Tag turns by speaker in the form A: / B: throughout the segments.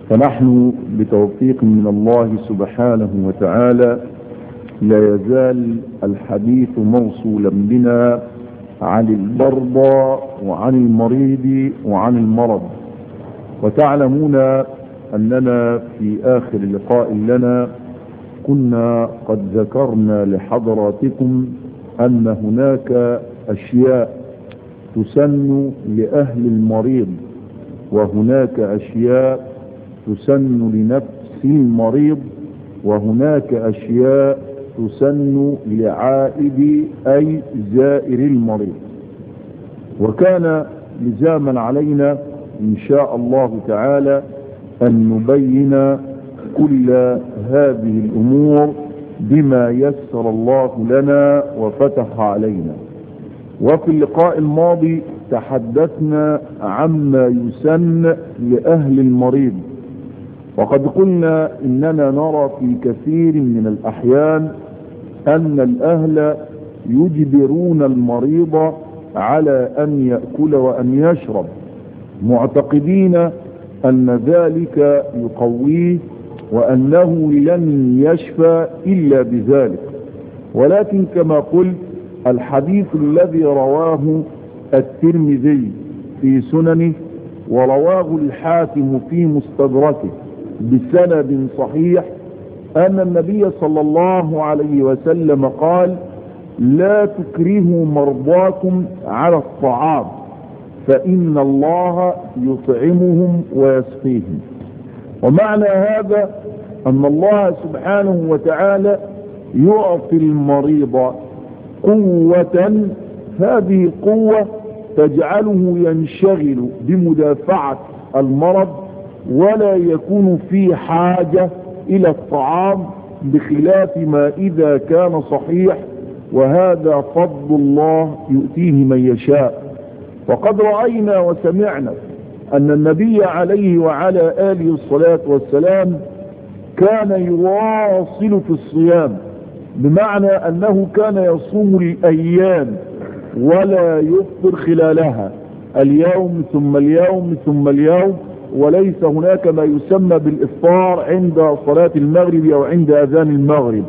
A: فنحن بتوفيق من الله سبحانه وتعالى لا يزال الحديث موصولا بنا عن المرضى وعن المريض وعن المرض وتعلمون أننا في آخر لقاء لنا كنا قد ذكرنا لحضراتكم أن هناك أشياء تسن لأهل المريض وهناك أشياء تسن لنفس المريض وهناك أشياء تسن لعائد أي زائر المريض وكان لزاما علينا إن شاء الله تعالى أن نبين كل هذه الأمور بما يسر الله لنا وفتح علينا وفي اللقاء الماضي تحدثنا عما يسن لأهل المريض وقد قلنا إننا نرى في كثير من الأحيان أن الأهل يجبرون المريض على أن يأكل وأن يشرب معتقدين أن ذلك يقويه وأنه لن يشفى إلا بذلك ولكن كما قلت الحديث الذي رواه الترمذي في سننه ورواه الحاكم في مستدركه بسند صحيح أن النبي صلى الله عليه وسلم قال لا تكرهوا مرضاكم على الطعام فإن الله يطعمهم ويسقيهم ومعنى هذا أن الله سبحانه وتعالى يعطي المريض قوة هذه القوة تجعله ينشغل بمدافعة المرض ولا يكون في حاجة إلى الطعام بخلاف ما إذا كان صحيح وهذا فضل الله يؤتيه من يشاء وقد رأينا وسمعنا أن النبي عليه وعلى آله الصلاة والسلام كان يواصل في الصيام بمعنى أنه كان يصوم الأيام ولا يفطر خلالها اليوم ثم اليوم ثم اليوم وليس هناك ما يسمى بالإفطار عند صلاة المغرب أو عند أذان المغرب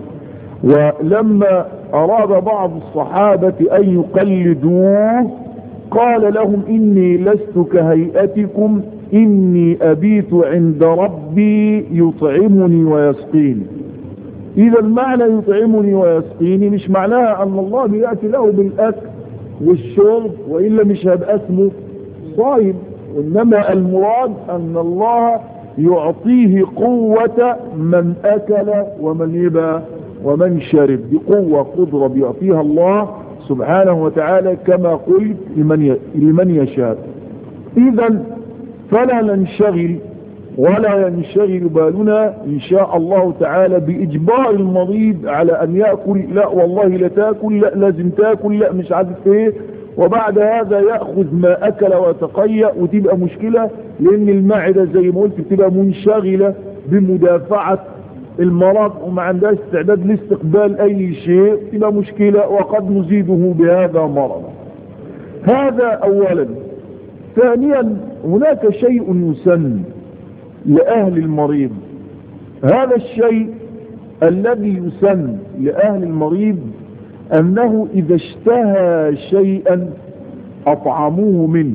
A: ولما أراد بعض الصحابة أن يقلدوه قال لهم إني لست كهيئتكم إني أبيت عند ربي يطعمني ويسقيني إذا المعنى يطعمني ويسقيني مش معناها أن الله بيأتي له بالأكل والشرب وإلا مش هيبقى اسمه صايم إنما المراد أن الله يعطيه قوة من أكل ومن يبى ومن شرب بقوة قدرة بيعطيها الله سبحانه وتعالى كما قلت لمن لمن يشاء إذا فلا ننشغل ولا ينشغل بالنا إن شاء الله تعالى بإجبار المريض على أن يأكل لا والله لا تأكل لا لازم تأكل لا مش عارف ايه وبعد هذا يأخذ ما أكل ويتقيأ وتبقى مشكلة لأن المعدة زي ما قلت بتبقى منشغلة بمدافعة المرض وما عندهاش استعداد لاستقبال أي شيء تبقى مشكلة وقد نزيده بهذا مرضا هذا أولا ثانيا هناك شيء يسن لأهل المريض هذا الشيء الذي يسن لأهل المريض أنه إذا اشتهى شيئا أطعموه منه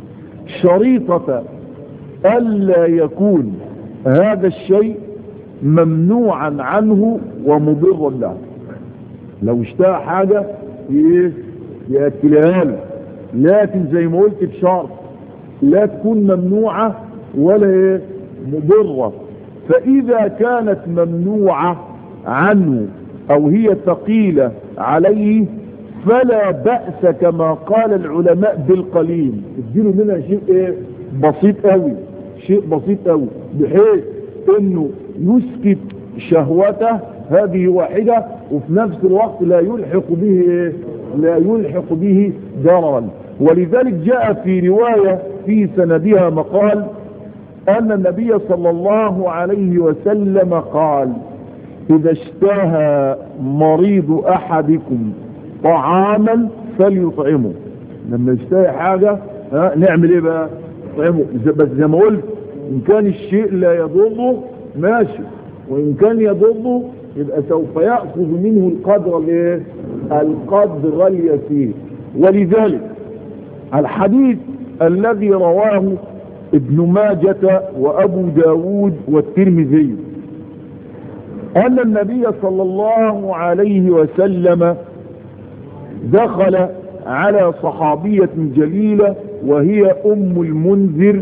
A: شريطة ألا يكون هذا الشيء ممنوعا عنه ومضرا له لو اشتهى حاجة ايه يأكلها له لكن زي ما قلت بشرط لا تكون ممنوعة ولا ايه مضرة فإذا كانت ممنوعة عنه أو هي ثقيلة عليه فلا بأس كما قال العلماء بالقليل اديله منها شيء ايه بسيط قوي شيء بسيط قوي بحيث انه يسكت شهوته هذه واحدة وفي نفس الوقت لا يلحق به إيه؟ لا يلحق به ضررا ولذلك جاء في رواية في سندها مقال أن النبي صلى الله عليه وسلم قال إذا اشتهى مريض أحدكم طعاما فليطعمه لما يشتهي حاجة ها نعمل ايه بقى طعمه بس زي ما قلت إن كان الشيء لا يضره ماشي وإن كان يضره يبقى سوف يأخذ منه القدر الايه القدر اليسير ولذلك الحديث الذي رواه ابن ماجة وأبو داود والترمذي أن النبي صلى الله عليه وسلم دخل على صحابية جليلة وهي أم المنذر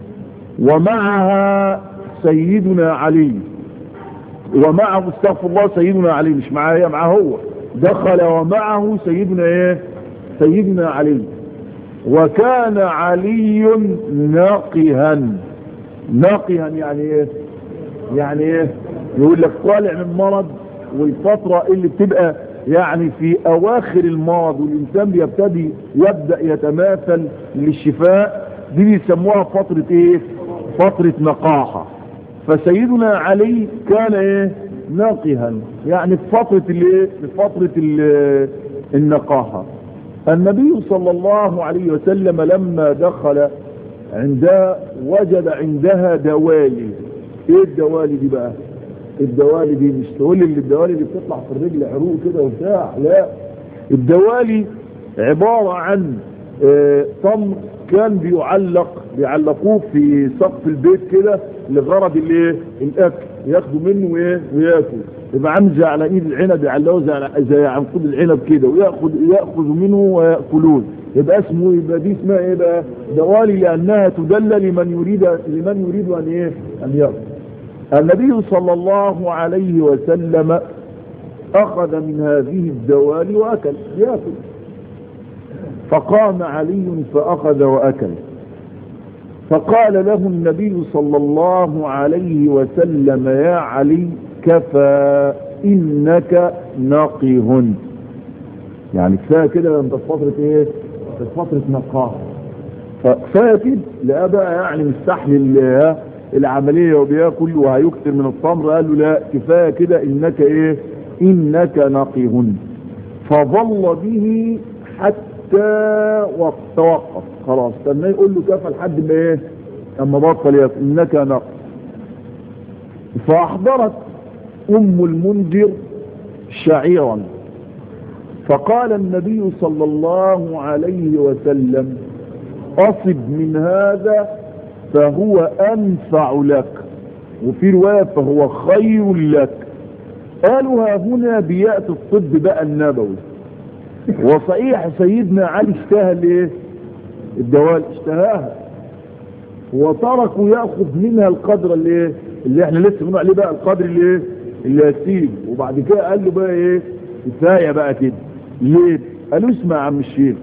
A: ومعها سيدنا علي ومعه استغفر الله سيدنا علي مش معاه هي معاه هو دخل ومعه سيدنا ايه سيدنا علي وكان علي ناقها ناقها يعني ايه يعني ايه يقول لك طالع من مرض والفترة اللي بتبقى يعني في اواخر المرض والانسان بيبتدي يبدأ يتماثل للشفاء دي بيسموها فترة ايه فترة نقاحة فسيدنا علي كان ايه ناقها يعني في فترة الايه في فترة النقاحة النبي صلى الله عليه وسلم لما دخل عندها وجد عندها دوالي ايه الدوالي دي بقى الدوالي دي مش تقول لي الدوالي اللي بتطلع في الرجل عروق كده وبتاع لا الدوالي عبارة عن اه تمر كان بيعلق بيعلقوه في سقف البيت كده لغرض الايه الاكل ياخدوا منه ايه وياكل يبقى عامل زي على ايد العنب يعلقوه زي زي عنقود العنب كده وياخذ ياخذ منه وياكلون يبقى اسمه يبقى دي اسمها ايه بقى دوالي لانها تدل لمن يريد لمن يريد ان ايه ان ياكل النبي صلى الله عليه وسلم اخذ من هذه الدوالي واكل ياكل فقام علي فاخذ واكل فقال له النبي صلى الله عليه وسلم يا علي كفى إنك نقيه يعني كفاية كده انت في فترة ايه في فترة نقاة فكفاية كده لا بقى يعني مستحمل العملية وبياكل وهيكثر من التمر قال له لا كفاية كده انك ايه انك نقيه فظل به حتى توقف خلاص استنى يقول له كفى لحد ما ايه اما بطل ياكل انك نقي فاحضرت ام المنذر شعيرا فقال النبي صلى الله عليه وسلم اصب من هذا فهو انفع لك وفي رواية فهو خير لك قالوا ها هنا بيأتي الطب بقى النبوي وصحيح سيدنا علي اشتهى الايه الدوال اشتهاها وتركوا ياخذ منها القدر اللي ايه اللي احنا لسه بنقول عليه بقى القدر اللي ايه اللي يسيب وبعد كده قال له بقى ايه كفايه بقى كده ليه قالوا اسمع يا عم الشيخ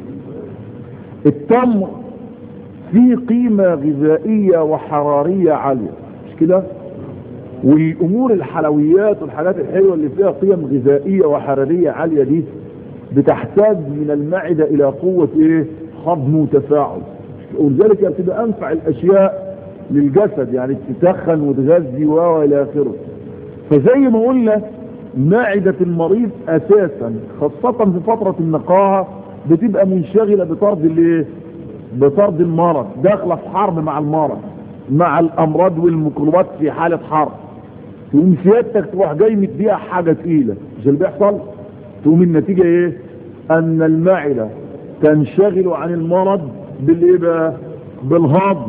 A: التمر فيه قيمة غذائية وحرارية عالية مش كده والامور الحلويات والحاجات الحلوة اللي فيها قيم غذائية وحرارية عالية دي بتحتاج من المعدة الى قوة ايه هضم وتفاعل ولذلك بتبقى انفع الاشياء للجسد يعني تتخن وتغذي والى اخره فزي ما قلنا معدة المريض اساسا خاصة في فترة النقاهة بتبقى منشغلة بطرد الايه بطرد المرض داخلة في حرب مع المرض مع الامراض والميكروبات في حالة حرب تقوم سيادتك تروح جاي مديها حاجة تقيلة مش اللي بيحصل تقوم النتيجة ايه ان المعدة تنشغل عن المرض بالايه بقى بالهضم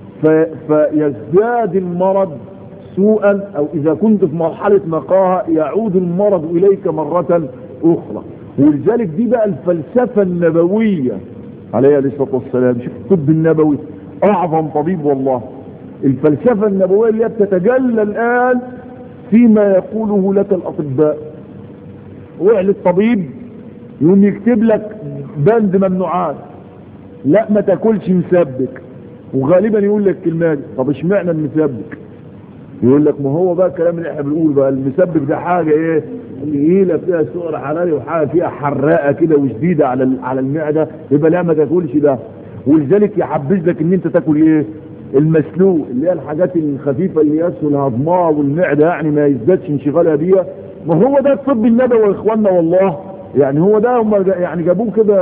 A: فيزداد المرض سوءا او اذا كنت في مرحلة نقاهة يعود المرض اليك مرة اخرى ولذلك دي بقى الفلسفة النبوية عليه الصلاة والسلام شوف الطب النبوي اعظم طبيب والله الفلسفة النبوية اللي بتتجلى الان فيما يقوله لك الاطباء وعل الطبيب يقوم يكتب لك بند ممنوعات لا ما تاكلش مسبك وغالبا يقول لك كلمات طب اشمعنى المسبك يقول لك ما هو بقى الكلام اللي احنا بنقول بقى المسبك ده حاجه ايه هيله فيها سعر حراري وحاجه فيها حراقه كده وشديده على على المعده يبقى لا ما تاكلش ده ولذلك يحبذ لك ان انت تاكل ايه المسلوق اللي هي الحاجات الخفيفه اللي يسهل هضمها والمعده يعني ما يزدادش انشغالها بيها ما هو ده الطب النبوي يا اخوانا والله يعني هو ده هم يعني جابوه كده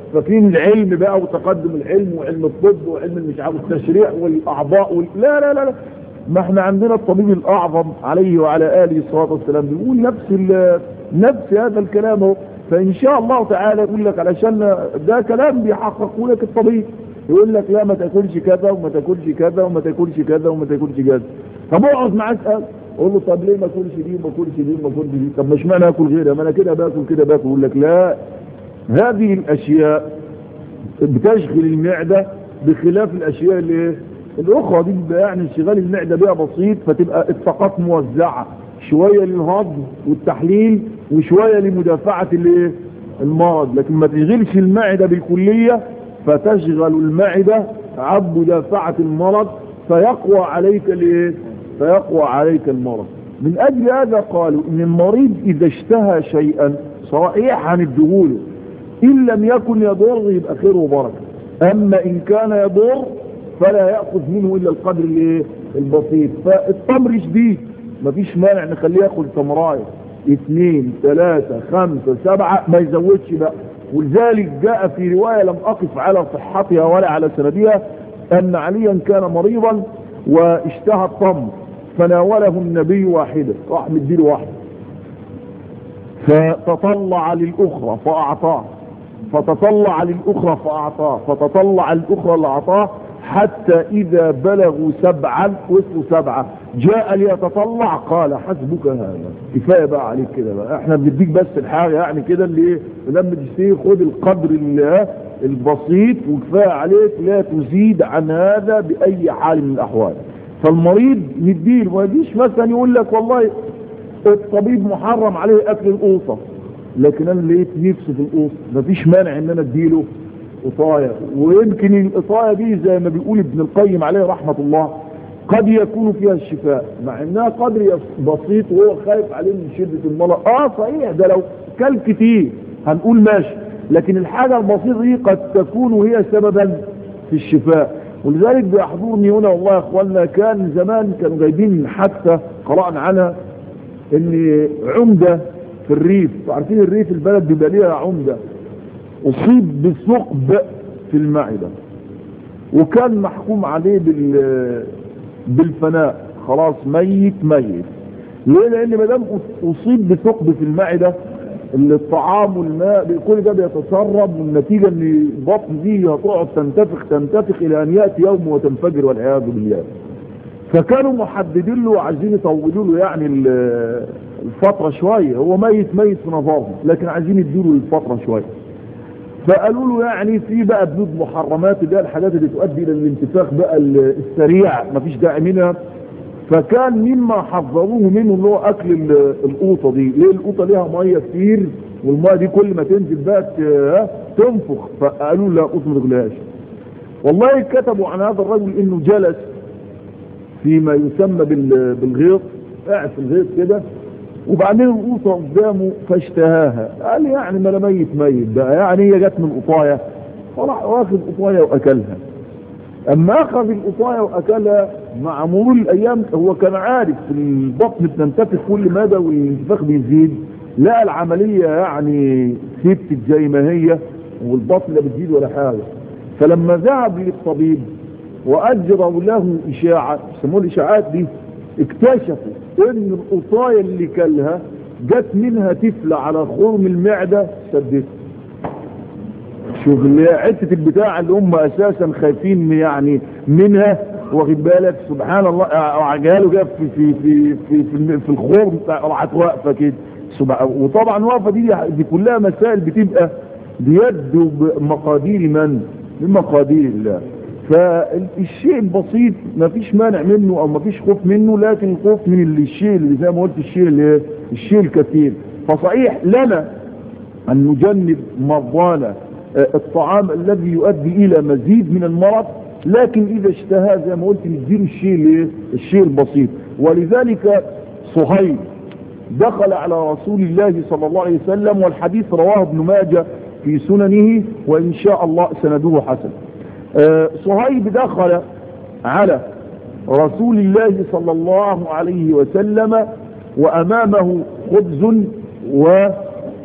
A: فاكرين العلم بقى وتقدم العلم وعلم الطب وعلم مش عارف التشريع والاعضاء وال... لا لا لا لا ما احنا عندنا الطبيب الاعظم عليه وعلى اله الصلاه والسلام بيقول نفس ال... نفس هذا الكلام اهو فان شاء الله تعالى يقول لك علشان ده كلام بيحققه لك الطبيب يقول لك لا ما تاكلش كذا وما تاكلش كذا وما تاكلش كذا وما تاكلش كذا طب اقعد معاه اسال اقول له طب ليه ما اكلش دي وما اكلش دي وما اكلش دي طب مش معنى اكل غيرها ما انا كده باكل كده باكل يقول لك لا هذه الاشياء بتشغل المعده بخلاف الاشياء اللي الاخرى دي بيبقى يعني انشغال المعده بيها بسيط فتبقى الطاقات موزعه شويه للهضم والتحليل وشويه لمدافعه الايه المرض لكن ما تشغلش المعده بالكليه فتشغل المعده عن مدافعه المرض فيقوى عليك الايه فيقوى عليك المرض من اجل هذا قالوا ان المريض اذا اشتهى شيئا صحيح هنديهوله ان لم يكن يضر يبقى خير وبركه اما ان كان يضر فلا ياخذ منه الا القدر الايه البسيط فالتمر شديد مفيش مانع نخليه ياخذ تمرايه اثنين ثلاثة خمسة سبعة ما يزودش بقى ولذلك جاء في رواية لم أقف على صحتها ولا على سندها أن عليا كان مريضا واشتهى التمر فناوله النبي واحدة راح مديله واحدة فتطلع للأخرى فأعطاه فتطلع للأخرى فأعطاه فتطلع الأخرى لأعطاه حتى إذا بلغوا سبعا وصلوا سبعة جاء ليتطلع قال حسبك هذا كفاية بقى عليك كده بقى احنا بنديك بس الحاجة يعني كده اللي ايه لما تشتري خد القدر اللي البسيط وكفاية عليك لا تزيد عن هذا بأي حال من الأحوال فالمريض نديله ما يجيش مثلا يقول لك والله الطبيب محرم عليه أكل القوطة لكن أنا لقيت نفسي في القوطة مفيش مانع إن أنا أديله قطاية ويمكن القطاية دي زي ما بيقول ابن القيم عليه رحمة الله قد يكون فيها الشفاء مع انها قدر بسيط وهو خايف عليه من شدة المرض اه صحيح ده لو كل كتير هنقول ماشي لكن الحاجة البسيطة دي قد تكون هي سببا في الشفاء ولذلك بيحضرني هنا والله يا اخوانا كان زمان كانوا جايبين حتى قرأنا عنها ان عمدة في الريف عارفين الريف البلد بيبقى ليها عمدة اصيب بثقب في المعدة وكان محكوم عليه بال بالفناء خلاص ميت ميت ليه لان ما دام اصيب بثقب في المعدة الطعام والماء كل ده بيتسرب والنتيجة ان البطن دي هتقعد تنتفخ تنتفخ الى ان يأتي يوم وتنفجر والعياذ بالله فكانوا محددين له وعايزين يطولوا له يعني الفترة شوية هو ميت ميت في نظرهم لكن عايزين يديله الفترة شوية فقالوا له يعني في بقى بنود محرمات اللي هي الحاجات اللي تؤدي الى الانتفاخ بقى السريع مفيش داعي منها فكان مما حذروه منه اللي هو اكل القوطه دي ليه القوطه ليها ميه كتير والميه دي كل ما تنزل بقى تنفخ فقالوا لا قوطه ما تاكلهاش والله كتبوا عن هذا الرجل انه جلس فيما يسمى بالغيط قاعد في الغيط كده وبعدين القوطة قدامه فاشتهاها قال يعني ما انا ميت ميت بقى يعني هي جت من قطاية فراح واخد قطاية واكلها اما اخذ القطاية واكلها مع مرور الايام هو كان عارف البطن بتنتفخ كل مدى والانتفاخ بيزيد لا العملية يعني ثبتت زي ما هي والبطن لا بتزيد ولا حاجة فلما ذهب للطبيب واجروا له اشاعة يسموها الاشاعات دي اكتشفوا ان القطاية اللي كلها جت منها تفلة على خرم المعدة سدته شوف اللي هي حتة البتاع اللي هم اساسا خايفين يعني منها واخد بالك سبحان الله عجاله جاب في في في في في, في الخرم راحت واقفه كده وطبعا واقفه دي دي كلها مسائل بتبقى بيد مقادير من؟ من مقادير الله فالشيء البسيط ما فيش مانع منه او ما فيش خوف منه لكن الخوف من اللي الشيء اللي زي ما قلت الشيء اللي الشيء الكثير فصحيح لنا ان نجنب مرضانا الطعام الذي يؤدي الى مزيد من المرض لكن اذا اشتهى زي ما قلت نديله الشيء اللي الشيء البسيط ولذلك صهيب دخل على رسول الله صلى الله عليه وسلم والحديث رواه ابن ماجه في سننه وان شاء الله سنده حسن صهيب دخل على رسول الله صلى الله عليه وسلم وأمامه خبز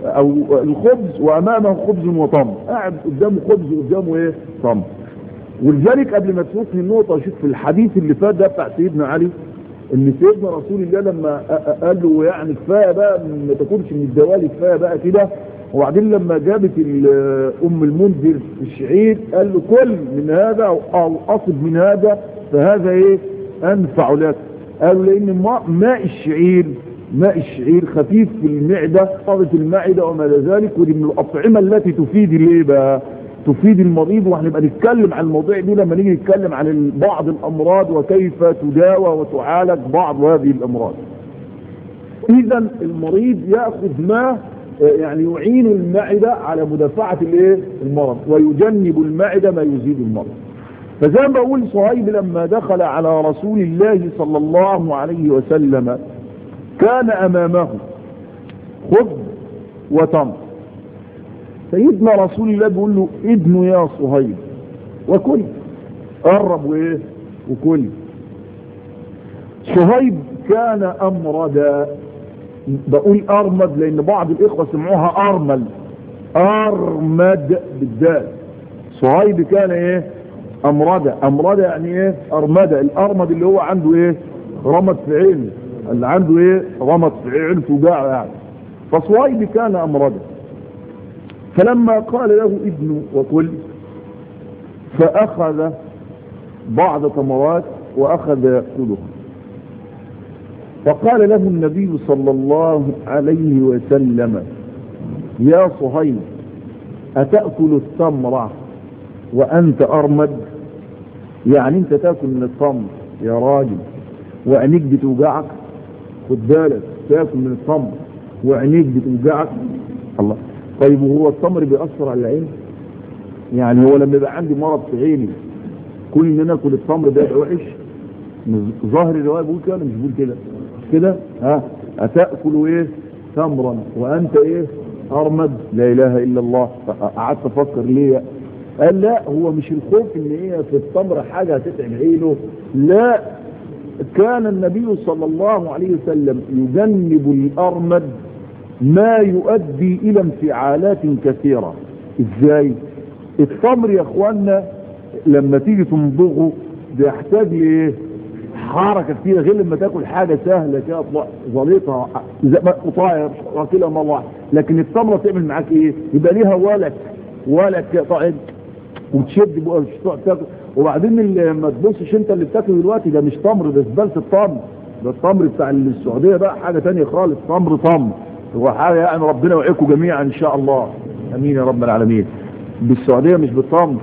A: او الخبز وامامه خبز وطم قاعد قدامه خبز وقدامه ايه طم ولذلك قبل ما تفوتني النقطة شوف في الحديث اللي فات ده بتاع سيدنا علي ان سيدنا رسول الله لما قال له يعني كفايه بقى ما تاكلش من الدوالي كفايه بقى كده وبعدين لما جابت ام المنذر الشعير قال له كل من هذا او اصب من هذا فهذا ايه انفع لك قالوا لان ماء الشعير ماء الشعير خفيف في المعدة طاقة المعدة وما إلى ذلك ودي من الأطعمة التي تفيد الايه بقى تفيد المريض وهنبقى نتكلم عن الموضوع دي لما نيجي نتكلم عن بعض الأمراض وكيف تداوى وتعالج بعض هذه الأمراض إذا المريض يأخذ ما يعني يعين المعدة على مدافعة الايه المرض ويجنب المعدة ما يزيد المرض فزي ما بقول صهيب لما دخل على رسول الله صلى الله عليه وسلم كان امامه خبز وتمر سيدنا رسول الله بيقول له ابن يا صهيب وكل قرب وايه وكل صهيب كان امردا بقول ارمد لان بعض الاخوة سمعوها ارمل ارمد بالدال صهيب كان ايه امردة امردة يعني ايه ارمدة الارمد اللي هو عنده ايه رمد في عينه اللي عنده ايه رمد في عينه توجعه يعني فصهيب كان امردة فلما قال له ابنه وكل فاخذ بعض تمرات واخذ يأكلها فقال له النبي صلى الله عليه وسلم يا صهيب أتأكل التمر وأنت أرمد يعني أنت تأكل من التمر يا راجل وعينيك بتوجعك خد بالك تأكل من التمر وعينيك بتوجعك الله طيب وهو التمر بيأثر على العين يعني هو لما يبقى عندي مرض في عيني كل ان انا اكل التمر ده يبقى وحش ظاهر الروايه بيقول كده مش بيقول كده كده ها أتأكل ايه تمرا وانت ايه ارمد لا اله الا الله قعدت افكر ليه قال لا هو مش الخوف ان هي في التمر حاجة هتتعب عينه لا كان النبي صلى الله عليه وسلم يجنب الارمد ما يؤدي الى انفعالات كثيرة ازاي التمر يا اخوانا لما تيجي تمضغه بيحتاج لايه حركة كتير غير لما تاكل حاجة سهلة كده ظليطة قطاير كده مرة لكن التمرة تعمل معاك ايه يبقى ليها ولك ولك طعم وتشد بقى تاكل وبعدين ما تبصش انت اللي بتاكله دلوقتي ده مش تمر ده زبالة التمر ده التمر بتاع السعودية بقى حاجة تانية خالص تمر تمر هو حاجة يعني ربنا يوعيكم جميعا ان شاء الله امين يا رب العالمين بالسعودية مش بالتمر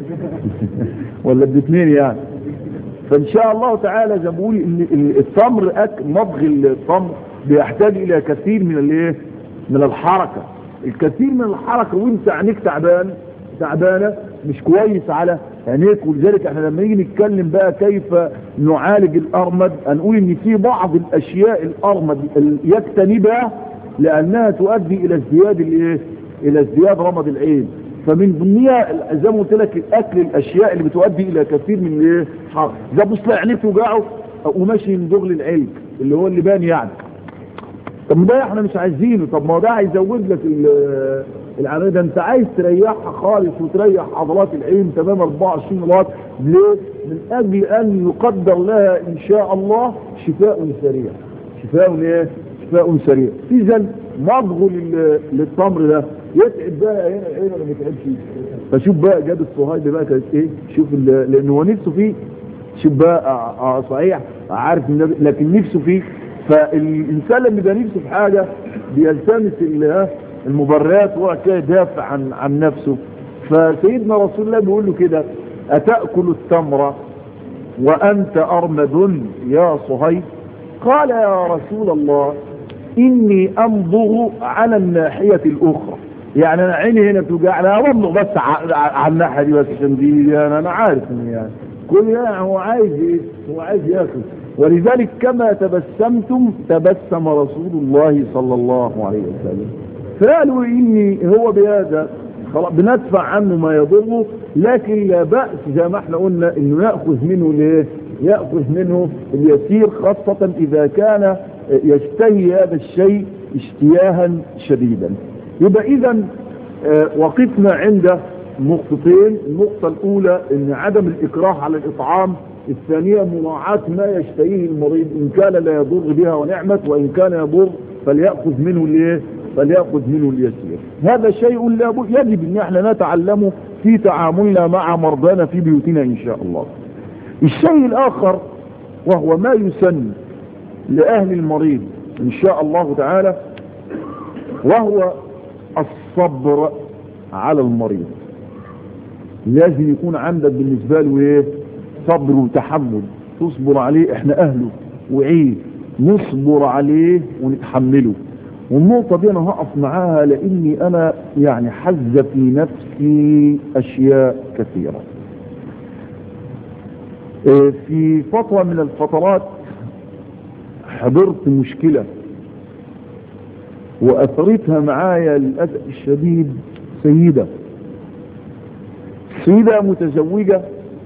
A: ولا بالاثنين يعني فان شاء الله تعالى زي ما بقول ان التمر أك مضغ التمر بيحتاج الى كثير من الايه من الحركة الكثير من الحركة وانت عينيك تعبان تعبانة مش كويس على عينيك ولذلك احنا لما نيجي نتكلم بقى كيف نعالج الارمد هنقول ان في بعض الاشياء الارمد يجتنبها لانها تؤدي الى ازدياد الايه الى ازدياد رمد العين فمن ضمنها زي ما قلت لك الاكل الاشياء اللي بتؤدي الى كثير من الايه حرق ده بص عينيه توجعه وماشي يمضغ للعلج اللي هو اللبان يعني طب ما ده احنا مش عايزينه طب ما ده هيزود لك العمليه ده انت عايز تريحها خالص وتريح عضلات العين تمام 24 واط ليه؟ من اجل ان يقدر لها ان شاء الله شفاء سريع شفاء ايه؟ شفاء سريع اذا مضغ للتمر ده يتعب بقى هنا العين ولا ما يتعبش فشوف بقى جاب الصهايب بقى كانت ايه شوف لان هو نفسه فيه شوف بقى اه صحيح عارف النبي لكن نفسه فيه فالانسان لما يبقى نفسه في حاجه بيلتمس المبررات ويقعد كده يدافع عن عن نفسه فسيدنا رسول الله بيقول له كده اتاكل التمر وانت ارمد يا صهيب قال يا رسول الله اني امضغ على الناحيه الاخرى يعني انا عيني هنا بتوجع انا بمضغ بس على الناحيه دي بس عشان دي انا انا عارف ان يعني كل يعني هو عايز ايه هو عايز ياكل ولذلك كما تبسمتم تبسم رسول الله صلى الله عليه وسلم فقالوا اني هو بهذا خلاص بندفع عنه ما يضره لكن لا بأس زي ما احنا قلنا انه يأخذ منه ليه يأخذ منه اليسير خاصة اذا كان يشتهي هذا الشيء اشتياها شديدا يبقى اذا وقفنا عند نقطتين النقطة الاولى ان عدم الاكراه على الاطعام الثانية مراعاة ما يشتهيه المريض ان كان لا يضر بها ونعمت وان كان يضر فليأخذ منه الايه فليأخذ منه اليسير هذا شيء لا يجب ان احنا نتعلمه في تعاملنا مع مرضانا في بيوتنا ان شاء الله الشيء الاخر وهو ما يسن لأهل المريض إن شاء الله تعالى وهو الصبر على المريض لازم يكون عندك بالنسبة له ايه صبر وتحمل تصبر عليه احنا اهله وعيه نصبر عليه ونتحمله والنقطة دي انا هقف معاها لاني انا يعني حز في نفسي اشياء كثيرة اه في فترة من الفترات حضرت مشكلة واثرتها معايا للأسف الشديد سيدة سيدة متزوجة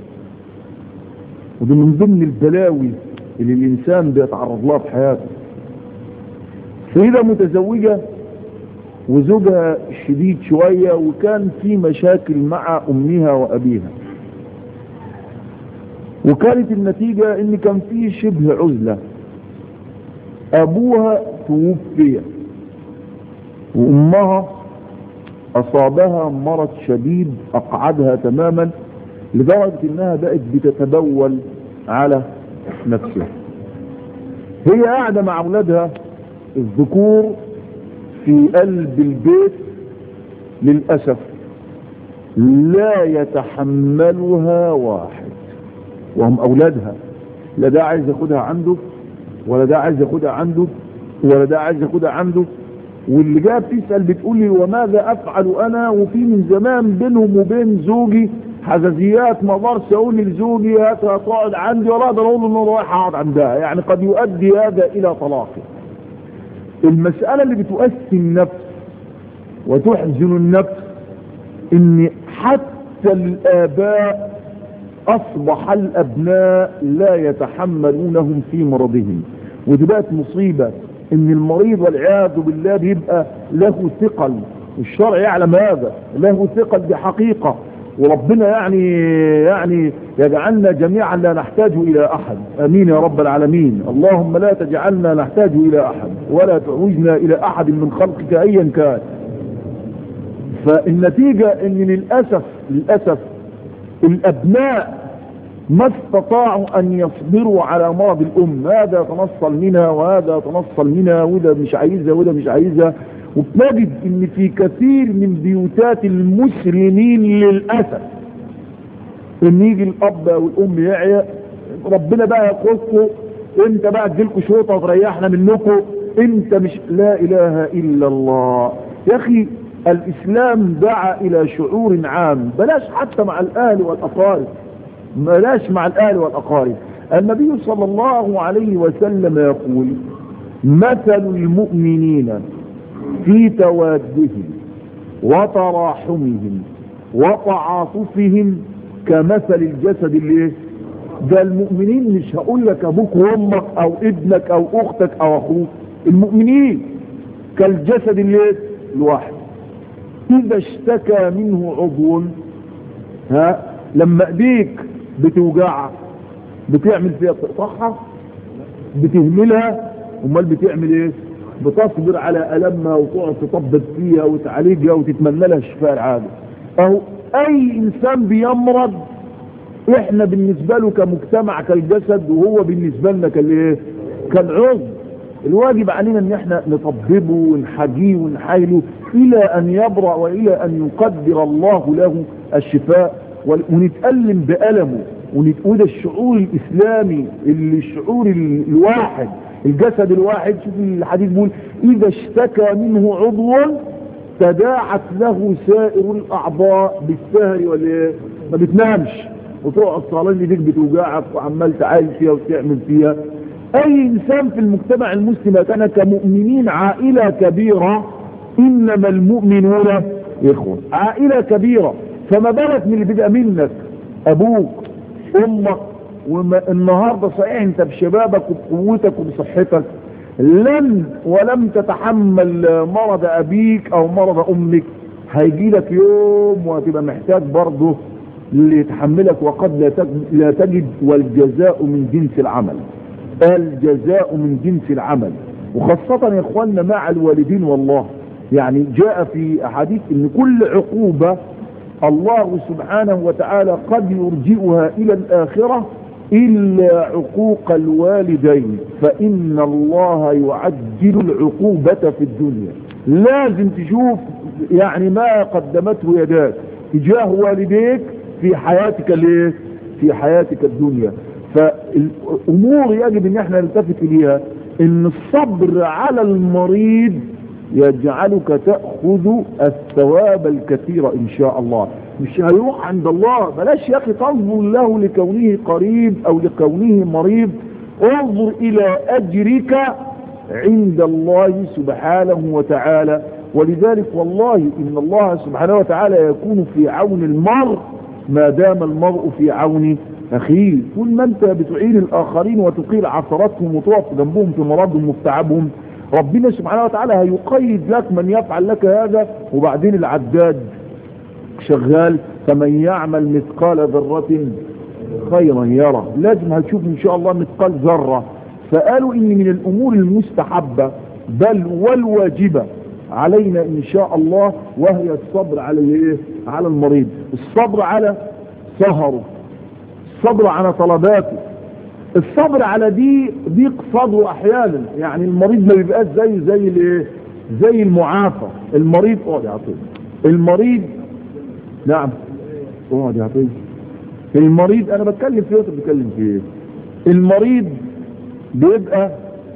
A: وده من ضمن البلاوي اللي الإنسان بيتعرض لها في حياته سيدة متزوجة وزوجها شديد شوية وكان في مشاكل مع أمها وأبيها وكانت النتيجة ان كان في شبه عزلة ابوها توفي وامها اصابها مرض شديد اقعدها تماما لدرجة انها بقت بتتبول على نفسها هي قاعدة مع اولادها الذكور في قلب البيت للأسف لا يتحملها واحد وهم أولادها لا ده عايز ياخدها عنده ولا ده عايز ياخدها عنده ولا ده عايز ياخدها عنده واللي جاء بتسأل بتقول لي وماذا أفعل أنا وفي من زمان بينهم وبين زوجي حزازيات ما اقدرش اقول لزوجي هاتها تقعد عندي ولا اقدر اقول انه رايح اقعد عندها يعني قد يؤدي هذا الى طلاقه المسألة اللي بتؤسي النفس وتحزن النفس ان حتى الاباء اصبح الابناء لا يتحملونهم في مرضهم ودي بقت مصيبة ان المريض والعياذ بالله بيبقى له ثقل والشرع يعلم هذا له ثقل بحقيقة وربنا يعني يعني يجعلنا جميعا لا نحتاج الى احد امين يا رب العالمين اللهم لا تجعلنا نحتاج الى احد ولا تعوجنا الى احد من خلقك ايا كان فالنتيجة ان للأسف للأسف الابناء ما استطاعوا ان يصبروا على مرض الام هذا يتنصل منها وهذا يتنصل منها وده مش عايزها وده مش عايزها وبنجد ان في كثير من بيوتات المسلمين للأسف ان يجي الاب والام يعيا ربنا بقى يقصوا انت بقى تجيلكوا شوطة وتريحنا منكم انت مش لا اله الا الله يا اخي الاسلام دعا الى شعور عام بلاش حتى مع الاهل والاقارب بلاش مع الاهل والاقارب النبي صلى الله عليه وسلم يقول مثل المؤمنين في توادهم وتراحمهم وتعاطفهم كمثل الجسد اللي ده المؤمنين مش هقول لك ابوك وامك او ابنك او اختك او اخوك المؤمنين كالجسد اللي الواحد اذا اشتكى منه عضو ها لما ايديك بتوجعك بتعمل فيها تقطعها بتهملها امال بتعمل ايه بتصبر على ألمها وتقعد تطبط فيها وتعالجها وتتمنى لها الشفاء العاجل أو أي إنسان بيمرض إحنا بالنسبة له كمجتمع كالجسد وهو بالنسبة لنا كالإيه كالعضو الواجب علينا ان احنا نطببه ونحجيه ونحايله الى ان يبرأ والى ان يقدر الله له الشفاء ونتألم بألمه وده الشعور الاسلامي اللي الشعور الواحد الجسد الواحد شوف الحديث بيقول اذا اشتكى منه عضو تداعت له سائر الاعضاء بالسهر والايه ما بتنامش وتقعد صالين ايديك بتوجعك وعمال تعايش فيها وتعمل فيها اي انسان في المجتمع المسلم كان كمؤمنين عائلة كبيرة انما المؤمنون اخوة عائلة كبيرة فما بالك من اللي بيبقى منك ابوك امك والنهاردة صحيح انت بشبابك وبقوتك وبصحتك لن ولم تتحمل مرض ابيك او مرض امك هيجي لك يوم وهتبقى محتاج برضه اللي يتحملك وقد لا تجد, لا تجد والجزاء من جنس العمل الجزاء من جنس العمل وخاصة يا اخواننا مع الوالدين والله يعني جاء في احاديث ان كل عقوبة الله سبحانه وتعالى قد يرجئها الى الاخرة الا عقوق الوالدين فان الله يعجل العقوبة في الدنيا لازم تشوف يعني ما قدمته يداك تجاه والديك في حياتك الايه في حياتك الدنيا فالامور يجب ان احنا نلتفت اليها ان الصبر على المريض يجعلك تأخذ الثواب الكثير ان شاء الله مش هيروح عند الله بلاش يا اخي تنظر له لكونه قريب او لكونه مريض انظر الى اجرك عند الله سبحانه وتعالى ولذلك والله ان الله سبحانه وتعالى يكون في عون المرء ما دام المرء في عون اخيه كل ما انت بتعين الاخرين وتقيل عثراتهم وتقف جنبهم في مرضهم وفي تعبهم ربنا سبحانه وتعالى هيقيد لك من يفعل لك هذا وبعدين العداد شغال فمن يعمل مثقال ذرة خيرا يرى لازم هتشوف ان شاء الله مثقال ذرة فقالوا ان من الامور المستحبة بل والواجبة علينا ان شاء الله وهي الصبر على ايه على المريض الصبر على سهره الصبر على طلباته الصبر على دي ضيق صدره احيانا يعني المريض ما بيبقاش زي زي الايه زي المعافى المريض اقعد يا عطيه المريض نعم اقعد يا عطيه المريض انا بتكلم فيه وانت بتتكلم في ايه المريض بيبقى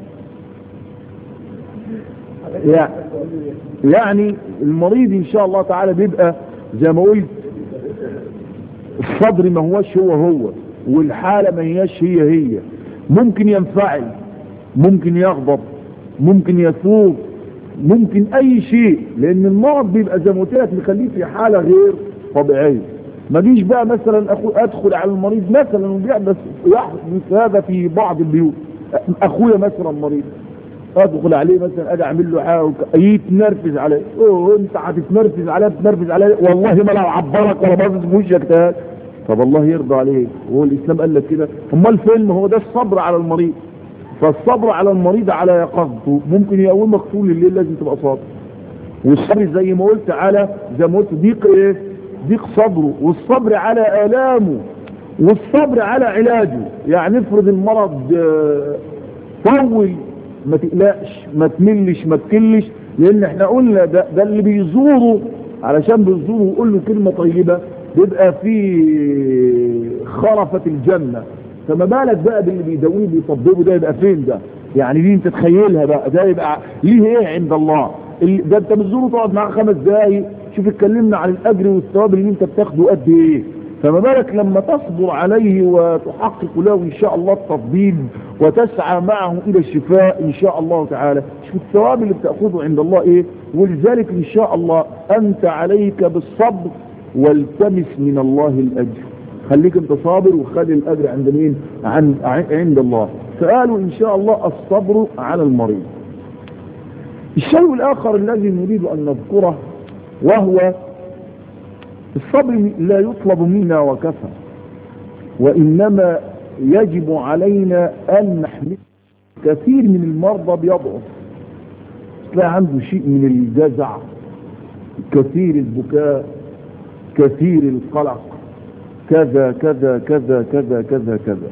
A: يعني المريض ان شاء الله تعالى بيبقى زي ما قلت الصدر ما هوش هو هو والحالة ما هياش هي هي ممكن ينفعل ممكن يغضب ممكن يثور ممكن اي شيء لان المرض بيبقى زي ما قلت لك مخليه في حالة غير طبيعية ما جيش بقى مثلا أخو ادخل على المريض مثلا وبيحدث يحدث هذا في بعض البيوت اخويا مثلا مريض ادخل عليه مثلا اجي اعمل له حاجه يتنرفز عليه اوه انت هتتنرفز عليه تنرفز عليه والله ما لو عبرك ولا باصص في وشك تاني طب الله يرضى عليك هو الاسلام قال لك كده امال فين هو ده الصبر على المريض فالصبر على المريض على يقظته ممكن يقومك طول الليل لازم تبقى صابر والصبر زي ما قلت على زي ما قلت ضيق ايه ضيق صبره والصبر على الامه والصبر على علاجه يعني افرض المرض طول ما تقلقش ما تملش ما تكلش لان احنا قلنا ده, ده اللي بيزوره علشان بيزوره ويقول له كلمة طيبة بيبقى في خرفة الجنة فما بالك بقى باللي بيداويه بيطببه ده يبقى فين ده يعني دي انت تخيلها بقى ده يبقى ليه ايه عند الله ده انت بتزوره تقعد معاه خمس دقايق شوف اتكلمنا عن الاجر والثواب اللي انت بتاخده قد ايه فما بالك لما تصبر عليه وتحقق له ان شاء الله التفضيل وتسعى معه الى الشفاء ان شاء الله تعالى شوف الثواب اللي بتاخذه عند الله ايه ولذلك ان شاء الله انت عليك بالصبر والتمس من الله الاجر خليك انت صابر وخلي الاجر عند مين عن عند الله فقالوا ان شاء الله الصبر على المريض الشيء الاخر الذي نريد ان نذكره وهو الصبر لا يطلب منا وكفى وإنما يجب علينا أن نحمل كثير من المرضى بيضعف تلاقي عنده شيء من الجزع كثير البكاء كثير القلق كذا كذا كذا كذا كذا كذا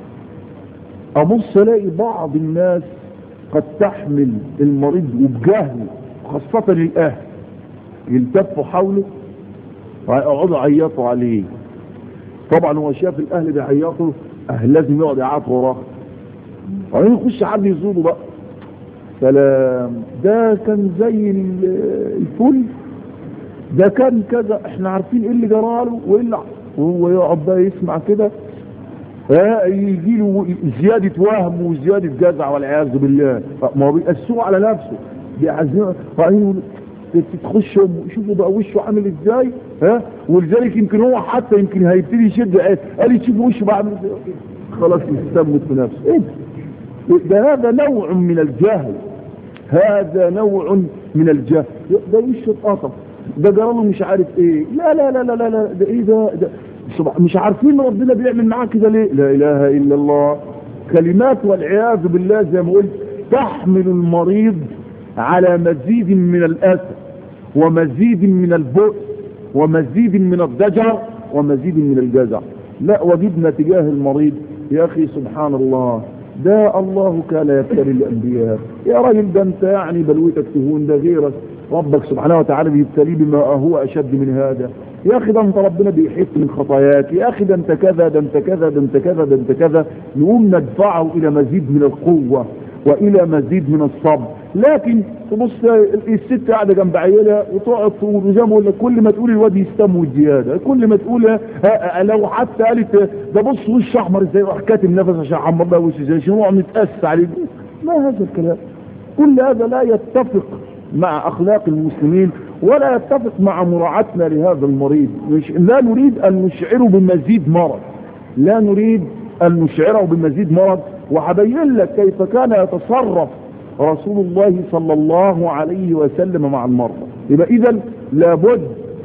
A: أبص ألاقي بعض الناس قد تحمل المريض وبجهل خاصة الأهل يلتفوا حوله ويقعدوا يعيطوا عليه طبعا هو شاف الاهل بيعيطوا اهل لازم يقعد يعيط وراه وبعدين يخش حد يزوره بقى سلام ده كان زي الفل ده كان كذا احنا عارفين ايه اللي جراله وايه اللي وهو يقعد بقى يسمع كده يجي له زيادة وهم وزيادة جزع والعياذ بالله ما هو بيقسوه على نفسه بيعزمه تخش شوفوا بقى وشه عامل ازاي ها ولذلك يمكن هو حتى يمكن هيبتدي يشد قال تشوف وشه بقى عامل ازاي خلاص يستمت في نفسه ايه ده هذا نوع من الجهل هذا نوع من الجهل ده وش اتقطف ده جرى له مش عارف ايه لا لا لا لا لا, لا ده ايه ده, ده مش عارفين ربنا بيعمل معاه كده ليه لا اله الا الله كلمات والعياذ بالله زي ما قلت تحمل المريض على مزيد من الاسى ومزيد من البؤس ومزيد من الضجر ومزيد من الجزع لا وجدنا تجاه المريض يا اخي سبحان الله ده الله كان يبتلي الانبياء يا راجل ده انت يعني بلوتك تهون ده غيرك ربك سبحانه وتعالى بيبتليه بما هو اشد من هذا يا اخي ده انت ربنا بيحس من خطاياك يا اخي ده انت كذا ده انت كذا ده انت كذا ده انت كذا نقوم ندفعه الى مزيد من القوة والى مزيد من الصبر لكن تبص الست قاعده جنب عيالها وتقعد تقول وزي ما بقول لك كل ما تقول الواد يستموت زياده كل ما تقول لو حتى قالت ده بص وش احمر ازاي راح كاتم نفس عشان حمر بقى وش ازاي شنو نتأسى عليه ما هذا الكلام كل هذا لا يتفق مع اخلاق المسلمين ولا يتفق مع مراعاتنا لهذا المريض مش لا نريد ان نشعره بمزيد مرض لا نريد ان نشعره بمزيد مرض وهبين لك كيف كان يتصرف رسول الله صلى الله عليه وسلم مع المرضى يبقى اذا لابد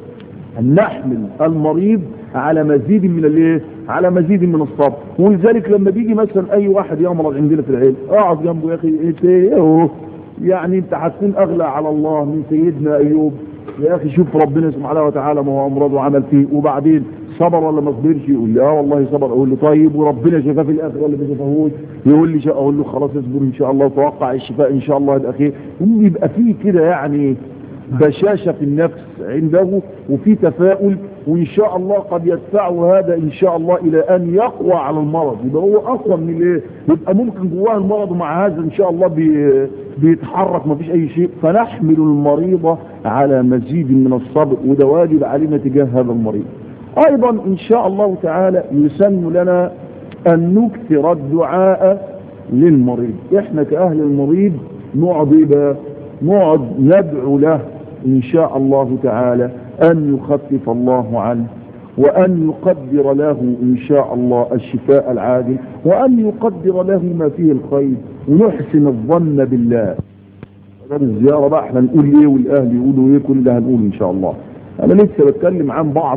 A: ان نحمل المريض على مزيد من الايه على مزيد من الصبر ولذلك لما بيجي مثلا اي واحد يمرض عندنا في العيله اقعد جنبه يا اخي انت ايه يعني انت هتكون اغلى على الله من سيدنا ايوب يا اخي شوف ربنا سبحانه وتعالى ما هو امراض وعمل فيه وبعدين صبر ولا ما صبرش يقول لي اه والله صبر اقول له طيب وربنا شفاه في الاخر ولا ما شفاهوش يقول لي شاء اقول له خلاص اصبر ان شاء الله وتوقع الشفاء ان شاء الله يبقى خير يبقى فيه كده يعني بشاشة في النفس عنده وفي تفاؤل وان شاء الله قد يدفعه هذا ان شاء الله الى ان يقوى على المرض يبقى هو اقوى من الايه يبقى ممكن جواه المرض ومع هذا ان شاء الله بي بيتحرك ما فيش اي شيء فنحمل المريض على مزيد من الصبر وده واجب علينا تجاه هذا المريض ايضا ان شاء الله تعالى يسن لنا ان نكثر الدعاء للمريض احنا كاهل المريض نقعد ايه بقى نقعد ندعو له ان شاء الله تعالى ان يخفف الله عنه وان يقدر له ان شاء الله الشفاء العاجل وان يقدر له ما فيه الخير ونحسن الظن بالله هذا الزيارة بقى احنا نقول ايه والاهل يقولوا ايه كل ده هنقول ان شاء الله انا لسه بتكلم عن بعض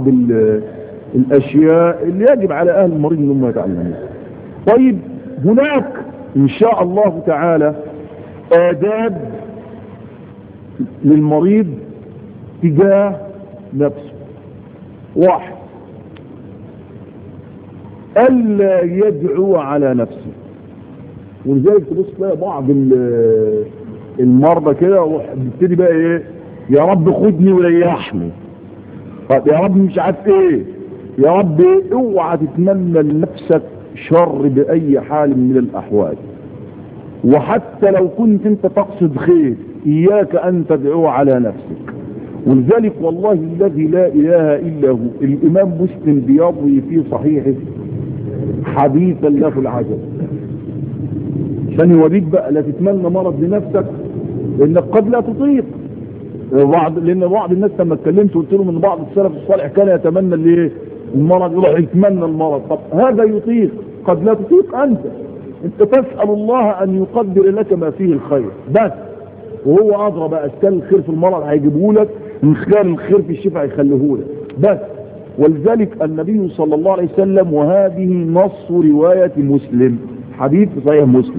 A: الاشياء اللي يجب على اهل المريض انهم يتعلموها طيب هناك ان شاء الله تعالى آداب للمريض تجاه نفسه واحد ألا يدعو على نفسه ولذلك تبص تلاقي بعض المرضى كده بيبتدي بقى ايه يا رب خدني وريحني طب يا رب مش عارف ايه يا رب اوعى تتمنى لنفسك شر بأي حال من الأحوال وحتى لو كنت انت تقصد خير إياك أن تدعو على نفسك ولذلك والله الذي لا إله إلا هو الإمام مسلم بيروي في صحيحه حديثا له العجب عشان يوريك بقى لا تتمنى مرض لنفسك لأنك قد لا تطيق بعض لأن بعض الناس لما اتكلمت قلت لهم ان بعض السلف الصالح كان يتمنى الايه المرض يروح يتمنى المرض طب هذا يطيق قد لا تطيق أنت انت تسأل الله أن يقدر لك ما فيه الخير بس وهو أدرى بقى كان الخير في المرض هيجيبه لك من خلال الخير في الشفاء هيخليه لك بس ولذلك النبي صلى الله عليه وسلم وهذه نص رواية مسلم حديث صحيح مسلم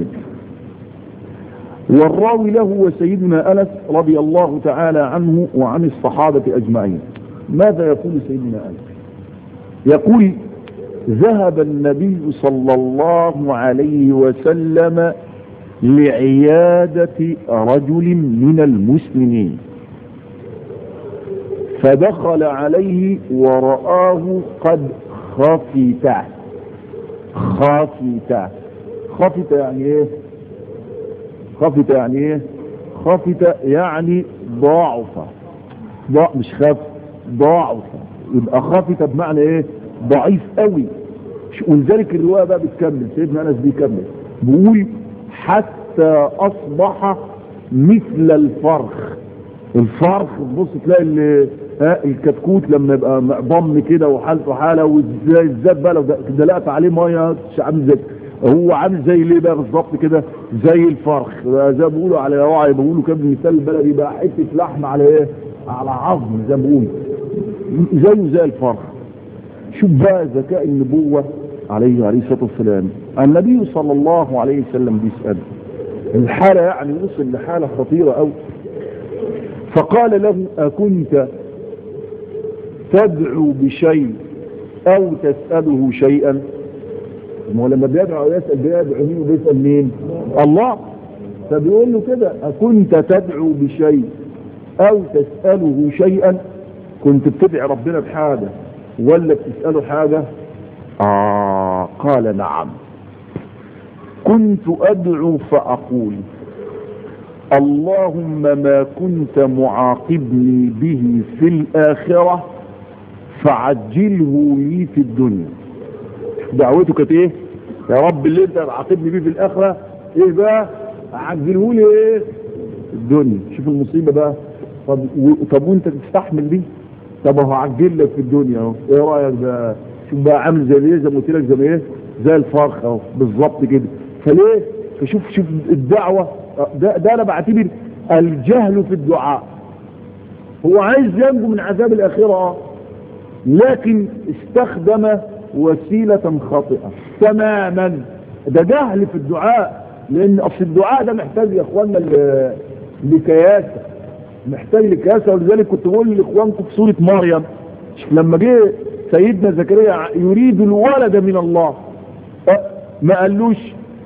A: والراوي له هو سيدنا أنس رضي الله تعالى عنه وعن الصحابة أجمعين ماذا يقول سيدنا أنس يقول ذهب النبي صلى الله عليه وسلم لعيادة رجل من المسلمين فدخل عليه ورآه قد خفت خفت خفت يعني ايه خفت يعني ايه خفت يعني ضعف ضع مش خف ضعف يبقى خفت بمعنى ايه ضعيف قوي ولذلك الرواية بقى بتكمل سيدنا انس بيكمل بيقول حتى اصبح مثل الفرخ الفرخ تبص تلاقي اللي ها الكتكوت لما يبقى ضم كده وحالته حاله وازاي الزاد بقى لو دلقت عليه ميه عامل زي هو عامل زي ليه بقى بالظبط كده زي الفرخ زي ما بيقولوا على وعي بيقولوا كده المثال البلدي بقى حته لحم على ايه على عظم زي ما بيقولوا زيه زي الفرخ شوف بقى ذكاء النبوة عليه عليه الصلاة والسلام النبي صلى الله عليه وسلم بيسأل الحالة يعني وصل لحالة خطيرة أو فقال له أكنت تدعو بشيء أو تسأله شيئا ما هو لما بيدعو يسأل بيدعو مين وبيسأل مين الله فبيقول له كده أكنت تدعو بشيء أو تسأله شيئا كنت بتدعي ربنا بحاجة ولا بتسأله حاجة آه قال نعم كنت أدعو فأقول اللهم ما كنت معاقبني به في الآخرة فعجله لي في الدنيا دعوته كانت ايه يا رب اللي انت عاقبني بيه في الآخرة ايه بقى عجله لي ايه في الدنيا شوف المصيبة بقى طب, و... طب وانت تستحمل دي طب اهو عجل لك في الدنيا اهو ايه رايك بقى شوف بقى عامل زي ايه زي ما قلت لك زي ايه زي الفرخ اهو بالظبط كده فليه فشوف شوف الدعوه ده, ده انا بعتبر الجهل في الدعاء هو عايز ينجو من عذاب الاخره لكن استخدم وسيله خاطئه تماما ده جهل في الدعاء لان اصل الدعاء ده محتاج يا اخوانا لكياسه محتاج لكياسه ولذلك كنت بقول لاخوانكم في سوره مريم لما جه سيدنا زكريا يريد الولد من الله ما قالوش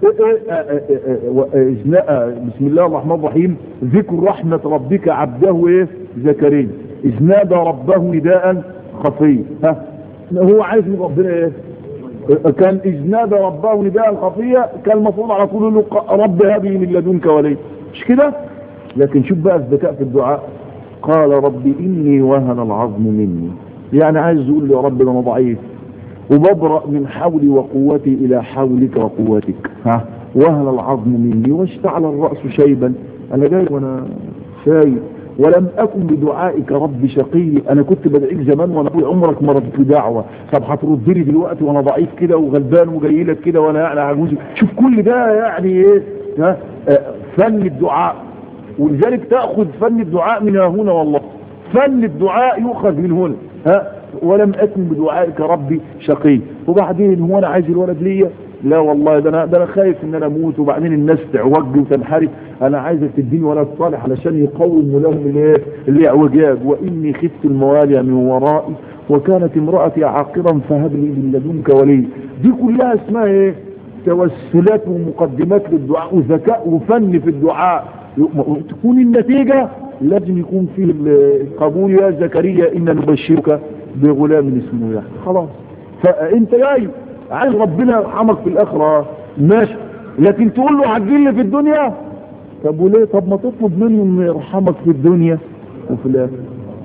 A: بسم الله الرحمن الرحيم ذكر رحمة ربك عبده ايه زكريا اذ نادى ربه نداء خفيا ها هو عايز من ربنا ايه كان اذ نادى ربه نداء خفيا كان المفروض على طول له رب هب لي من لدنك ولي مش كده لكن شوف بقى الذكاء في الدعاء قال رب اني وهن العظم مني يعني عايز يقول لي يا رب انا ضعيف وببرأ من حولي وقوتي الى حولك وقوتك ها وهن العظم مني واشتعل الرأس شيبا انا جاي وانا شايب ولم اكن بدعائك رب شقي انا كنت بدعيك زمان وانا طول عمرك ما ردت دعوه طب هترد لي دلوقتي وانا ضعيف كده وغلبان وجاي لك كده وانا يعني عجوز شوف كل ده يعني ايه ها فن الدعاء ولذلك تاخذ فن الدعاء من هنا والله فن الدعاء يؤخذ من هنا ها ولم اكن بدعائك ربي شقي وبعدين هو انا عايز الولد ليا لا والله ده انا ده انا خايف ان انا اموت وبعدين الناس تعوج وتنحرف انا عايزك تديني ولد صالح علشان يقوم لهم الايه الاعوجاج واني خفت الموالي من ورائي وكانت امرأتي عاقرا فهب لي من لدنك ولي دي كلها اسمها ايه توسلات ومقدمات للدعاء وذكاء وفن في الدعاء تكون النتيجة لازم يكون فيه القبول يا زكريا إن نبشرك بغلام اسمه يحيى خلاص فانت جاي عايز ربنا يرحمك في الاخره ماشي لكن تقول له عجل لي في الدنيا طب وليه طب ما تطلب منه انه يرحمك في الدنيا وفي الاخره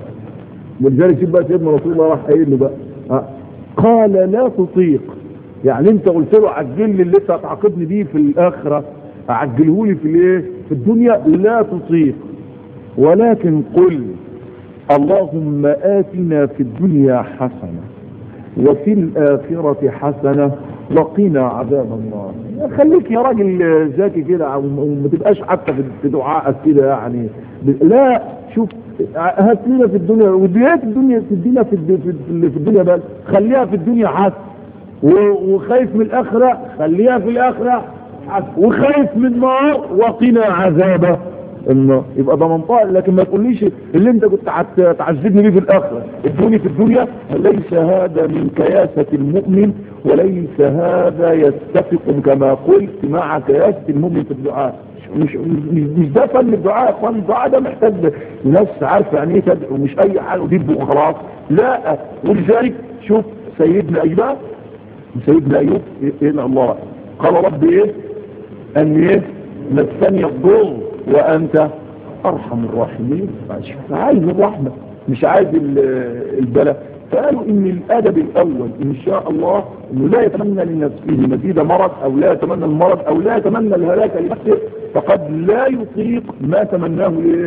A: ولذلك شوف بقى سيدنا رسول الله راح قايل له بقى ها. قال لا تطيق يعني انت قلت له عجل لي اللي انت هتعاقبني بيه في الاخره عجله لي في الايه في الدنيا لا تطيق ولكن قل اللهم آتنا في الدنيا حسنة وفي الآخرة حسنة وقنا عذاب النار خليك يا راجل ذكي كده وما تبقاش حتى في دعائك كده يعني لا شوف هات لنا في الدنيا وديات الدنيا تدينا في في الدنيا بقى خليها في الدنيا حسن وخايف من الآخرة خليها في الآخرة حسن وخايف من النار وقنا عذابه النار يبقى ده منطقة لكن ما تقوليش اللي انت كنت هتعذبني بيه في الاخرة ادوني في الدنيا ليس هذا من كياسة المؤمن وليس هذا يتفق كما قلت مع كياسة المؤمن في الدعاء مش مش, مش ده فن الدعاء يا اخوان الدعاء ده محتاج ناس عارفه يعني ايه تدعو مش اي حاجه ودب وخلاص لا ولذلك شوف سيدنا ايوب سيدنا ايوب ايه الله قال رب ايه ان ايه مسني الضر وانت ارحم الراحمين عايز الرحمة مش عايز البلاء فقالوا ان الادب الاول ان شاء الله انه لا يتمنى لنفسه مزيد مرض او لا يتمنى المرض او لا يتمنى الهلاك لنفسه فقد لا يطيق ما تمناه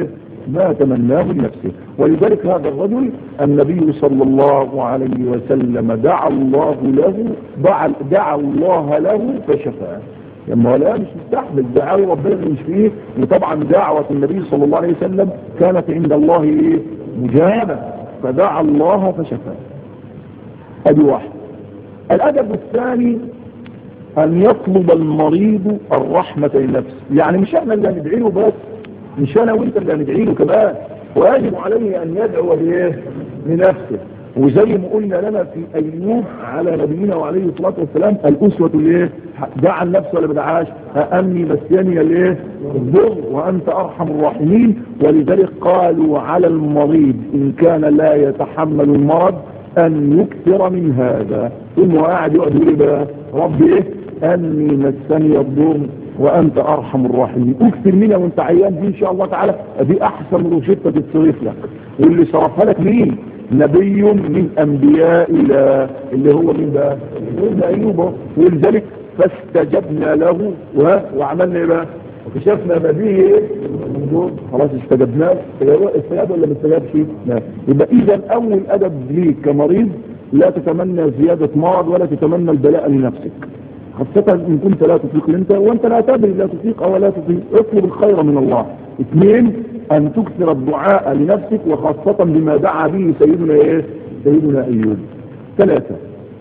A: ما تمناه لنفسه ولذلك هذا الرجل النبي صلى الله عليه وسلم دعا الله له دعا, دعا الله له فشفاه لما لا مش مستحمل دعاه ربنا يشفيه وطبعا دعوة النبي صلى الله عليه وسلم كانت عند الله ايه مجابة فدعا الله فشفاه ادي واحد الادب الثاني ان يطلب المريض الرحمة لنفسه يعني مش احنا اللي هندعي له بس مش انا وانت اللي هندعي له كمان ويجب عليه ان يدعو لايه لنفسه وزي ما قلنا لنا في ايوب على نبينا وعليه الصلاه والسلام الاسوه الايه دعا النفس ولا بدعاش امني مسياني الايه الضر وانت ارحم الراحمين ولذلك قالوا على المريض ان كان لا يتحمل المرض ان يكثر من هذا ثم قاعد يقعد يقول بقى ربي ايه اني مسني الضر وانت ارحم الراحمين اكثر منها وانت عيان دي ان شاء الله تعالى دي احسن روشته تتصرف لك واللي صرفها لك مين نبي من انبياء الله اللي هو مين بقى سيدنا ايوب ولذلك فاستجبنا له وعملنا ايه بقى وكشفنا ما به ايه خلاص استجبنا استجاب ولا ما استجابش لا يبقى اذا اول ادب ليك كمريض لا تتمنى زيادة مرض ولا تتمنى البلاء لنفسك خاصة ان كنت لا تطيق انت وانت لا تدري لا تطيق او لا تطيق اطلب الخير من الله اثنين ان تكثر الدعاء لنفسك وخاصة بما دعا به سيدنا ايه سيدنا ايوب ثلاثة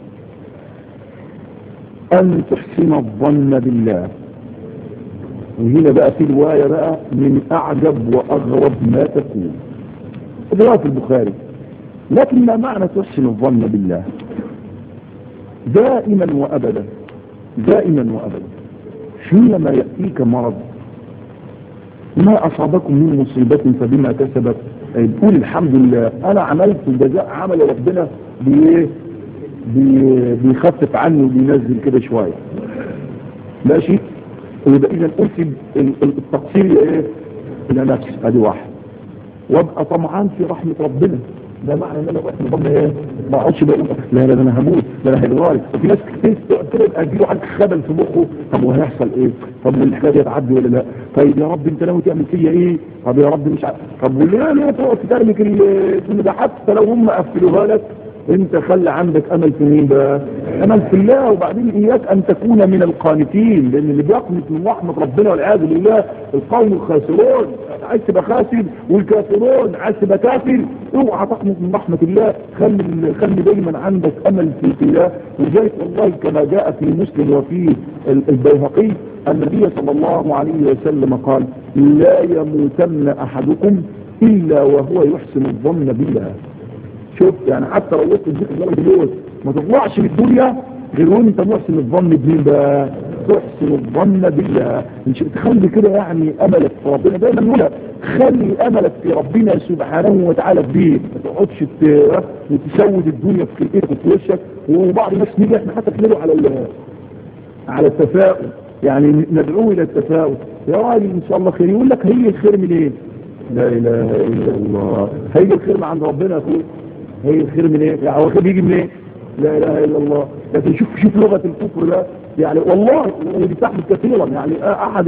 A: ان تحسن الظن بالله وهنا بقى في رواية بقى من اعجب واغرب ما تكون رواية البخاري لكن ما معنى تحسن الظن بالله دائما وابدا دائما وابدا حينما يأتيك مرض ما اصابكم من مصيبة فبما كسبت تقول الحمد لله انا عملت جزاء عمل ربنا بايه بيخفف عني وبينزل كده شوية ماشي ويبقى اذا انسب التقصير ايه الى نفسي ادي واحد وابقى طمعان في رحمة ربنا ده معنى ان انا وقت ربنا ايه ما اقعدش بقول لا لا انا هموت لا انا هيجرالي وفي ناس كتير تبقى اديله حاجه خبل في مخه طب وهيحصل ايه طب والحكايه دي هتعدي ولا لا طيب يا رب انت ناوي تعمل فيا ايه طب يا رب مش عارف طب وليه ليه تقعد تترمك ال ده حتى لو هم قفلوها لك انت خلي عندك امل في مين بقى امل في الله وبعدين اياك ان تكون من القانتين لان اللي بيقنط من رحمه ربنا والعياذ بالله القوم الخاسرون عايز تبقى خاسر والكافرون عايز تبقى كافر اوعى تقنط من رحمه الله خلي خلي دايما عندك امل في الله وذلك والله كما جاء في مسلم وفي البيهقي النبي صلى الله عليه وسلم قال لا يموتن احدكم الا وهو يحسن الظن بالله شوف يعني حتى لو وصلت الذكر ده الجلوس ما تطلعش من الدنيا غير وانت محسن الظن بمين بقى تحسن الظن بالله مش تخلي كده يعني املك في ربنا دايما نقولها خلي املك في ربنا سبحانه وتعالى كبير ما تقعدش وتسود الدنيا في ايدك وفي وشك وبعض الناس نيجي احنا حتى تلاقوا على على التفاؤل يعني ندعوه الى التفاؤل يا راجل ان شاء الله خير يقول لك هي الخير منين لا اله الا الله هيجي الخير من عند ربنا يا اخويا هي الخير من ايه يعني هو الخير بيجي من ايه لا اله الا الله لكن شوف شوف لغه الكفر ده يعني والله ودي بتحدث كثيرا يعني احد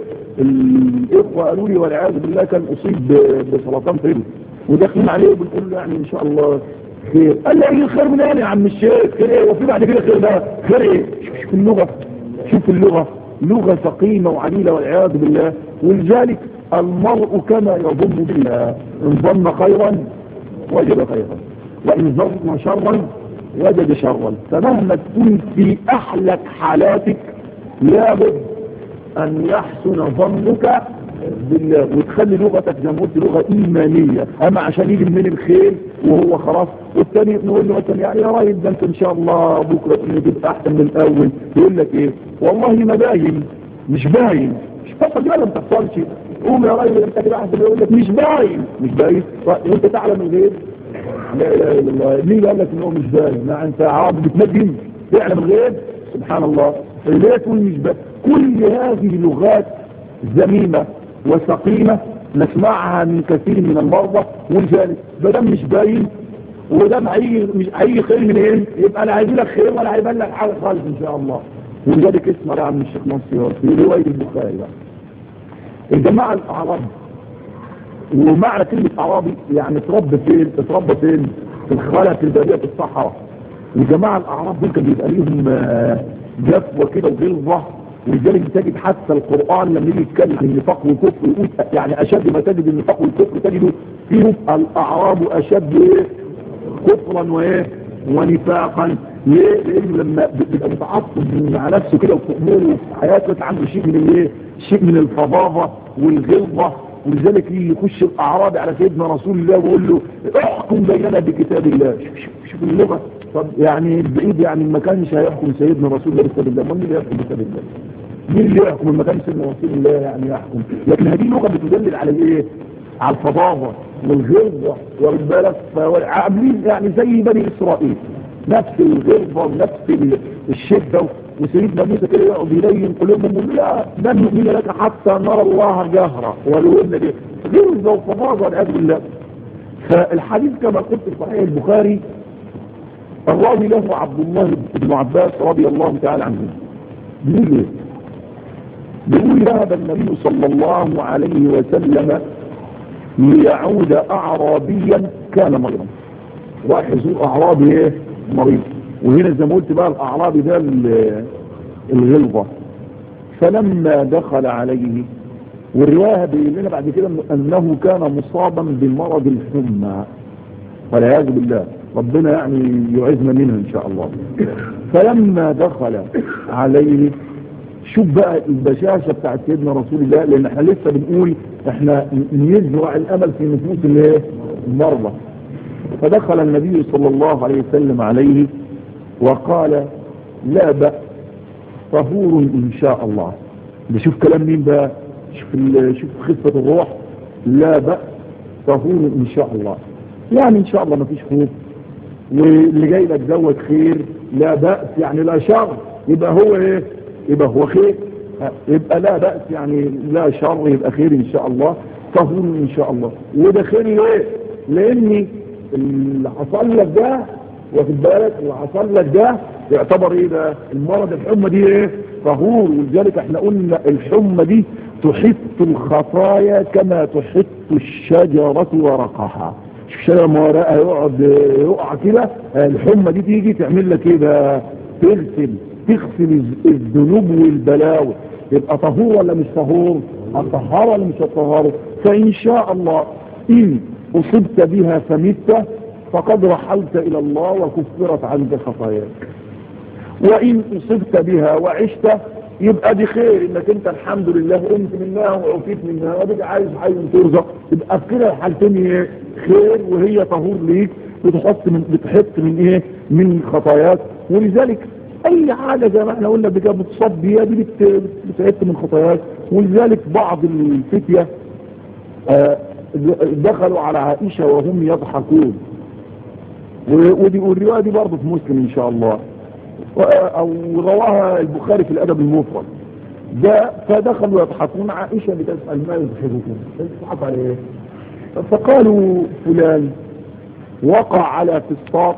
A: الاخوه قالوا لي والعياذ بالله كان اصيب بسرطان في وداخلين عليه وبنقول له يعني ان شاء الله خير قال لي ايه الخير من ايه يا عم الشيخ خير ايه وفي بعد كده خير ده خير ايه شوف, شوف اللغه شوف اللغه لغه ثقيله وعليله والعياذ بالله ولذلك المرء كما يظن بالله ان ظن خيرا وجد خيرا وإن ظن شرا وجد شرا فمهما تكون في أحلك حالاتك لابد أن يحسن ظنك بالله وتخلي لغتك زي ما قلت لغة إيمانية أما عشان يجي من الخير وهو خلاص والثاني نقول له مثلا يعني يا راجل ده أنت إن شاء الله بكرة تبقى أحسن من الأول يقول لك إيه والله ما باين مش باين مش بتحصل كده ما بتحصلش قوم يا راجل انت كده احسن يقول لك مش باين مش باين وانت تعلم الغير لا اله الا الله مين قال لك ان هو مش باين لا انت عرض بتنجم تعلم الغيب سبحان الله ليه تقول مش باين كل هذه لغات ذميمه وسقيمه نسمعها من كثير من المرضى ولذلك ما دام مش باين ودام اي مش اي خير من ايه يبقى لا هيجي لك خير ولا هيبان لك حاجه خالص ان شاء الله ولذلك اسمع يا عم الشيخ منصور في روايه البخاري بقى الجماعه الاعراب ومعنى كلمة اعرابي يعني اتربى فين اتربى فين في الخلا في البادية في الصحراء وجماعة الاعراب دول كان بيبقى ليهم جفوة كده وغلظة ولذلك تجد حتى القرآن لما يجي يتكلم عن النفاق والكفر يقول يعني اشد ما تجد النفاق والكفر تجده فيهم الاعراب اشد ايه كفرا وايه ونفاقا ليه لانه لما بيبقى متعصب مع نفسه كده وفي اموره وفي حياته عنده شيء من الايه شيء من الفظاظه والغلظه ولذلك يخش الاعرابي على سيدنا رسول الله ويقول له احكم بيننا بكتاب الله شوف, شوف, شوف اللغه طب يعني بعيد يعني ما كانش هيحكم سيدنا رسول الله بكتاب الله مين اللي يحكم بكتاب الله مين اللي يحكم ما كان سيدنا رسول الله يعني يحكم لكن هذه لغه بتدلل على ايه على الفظاظه والغلظه والبلد عاملين يعني زي بني اسرائيل نفس الغلظه ونفس الشده وسيدنا موسى كده يقعد يلين قلوبهم يقول لا لن نؤمن لك حتى نرى الله جهرا ولو دي غلظه وفظاظه والعياذ بالله فالحديث كما قلت في صحيح البخاري الراوي له عبد الله بن عباس رضي الله تعالى عنه بيقول ايه بيقول ذهب النبي صلى الله عليه وسلم ليعود اعرابيا كان مريضا راح يزور اعرابي ايه مريض وهنا زي ما قلت بقى الاعرابي ده الغلظه فلما دخل عليه والروايه بيقول لنا بعد كده انه كان مصابا بمرض الحمى والعياذ بالله ربنا يعني يعزنا منها ان شاء الله فلما دخل عليه شوف بقى البشاشة بتاعت سيدنا رسول الله لان احنا لسه بنقول احنا نزرع الامل في نفوس الايه المرضى فدخل النبي صلى الله عليه وسلم عليه وقال لا بأس طهور ان شاء الله بشوف كلام مين بقى شوف, شوف خفة الروح لا بأس طهور ان شاء الله يعني ان شاء الله ما فيش خوف واللي جاي لك دوت خير لا بأس يعني لا شر يبقى هو ايه يبقى هو خير يبقى لا بأس يعني لا شر يبقى خير ان شاء الله طهور ان شاء الله وده خير ليه لان اللي حصل لك ده واخد بالك اللي حصل لك ده يعتبر ايه ده المرض الحمى دي ايه طهور ولذلك احنا قلنا الحمى دي تحط الخطايا كما تحط الشجرة ورقها الشجرة ما ورقها يقعد يقع كده الحمى دي تيجي تعمل لك ايه ده تغسل تغسل الذنوب والبلاوي يبقى طهور ولا مش طهور الطهار ولا مش الطهار فإن شاء الله إن أصبت بها فمت فقد رحلت إلى الله وكفرت عنك خطاياك وإن أصبت بها وعشت يبقى دي خير انك انت الحمد لله قمت منها وعفيت منها وبقى عايز حي ترزق يبقى في كده الحالتين خير وهي طهور ليك بتحط من بتحط من ايه من خطاياك ولذلك اي حاجة زي ما احنا قلنا بجا بتصب بيها دي بتعد من خطاياك ولذلك بعض الفتية آه دخلوا على عائشة وهم يضحكون ودي والرواية دي برضه في مسلم ان شاء الله او رواها البخاري في الادب المفرد ده فدخلوا يضحكون عائشة بتسأل ما يضحكون تضحك على ايه فقالوا فلان وقع على فسطاط